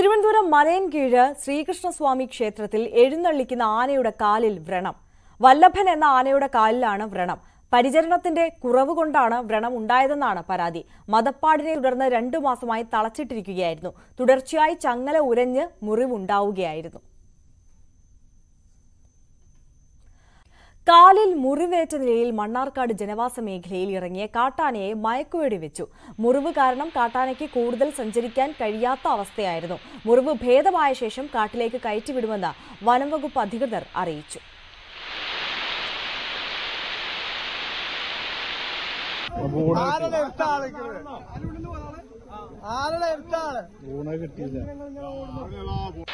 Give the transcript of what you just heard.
തിരുവനന്തപുരം മലയൻകീഴ് ശ്രീകൃഷ്ണസ്വാമി ക്ഷേത്രത്തിൽ എഴുന്നള്ളിക്കുന്ന ആനയുടെ കാലിൽ വ്രണം വല്ലഭൻ എന്ന ആനയുടെ കാലിലാണ് വ്രണം പരിചരണത്തിന്റെ കുറവ് കൊണ്ടാണ് വ്രണം ഉണ്ടായതെന്നാണ് പരാതി മതപ്പാടിനെ തുടർന്ന് രണ്ടു മാസമായി തളച്ചിട്ടിരിക്കുകയായിരുന്നു തുടർച്ചയായി ചങ്ങല ഉരഞ്ഞ് മുറിവുണ്ടാവുകയായിരുന്നു കാലിൽ മുറിവേറ്റ നിലയിൽ മണ്ണാർക്കാട് ജനവാസ മേഖലയിൽ ഇറങ്ങിയ കാട്ടാനയെ മയക്കുവെടി വെച്ചു മുറിവ് കാരണം കാട്ടാനയ്ക്ക് കൂടുതൽ സഞ്ചരിക്കാൻ കഴിയാത്ത അവസ്ഥയായിരുന്നു മുറിവ് ഭേദമായ ശേഷം കാട്ടിലേക്ക് കയറ്റിവിടുമെന്ന് വനംവകുപ്പ് അധികൃതർ അറിയിച്ചു ആരുടെ എടുത്ത ആള് ആരുടെ എടുത്ത ആള് ഊണ കിട്ടിയില്ല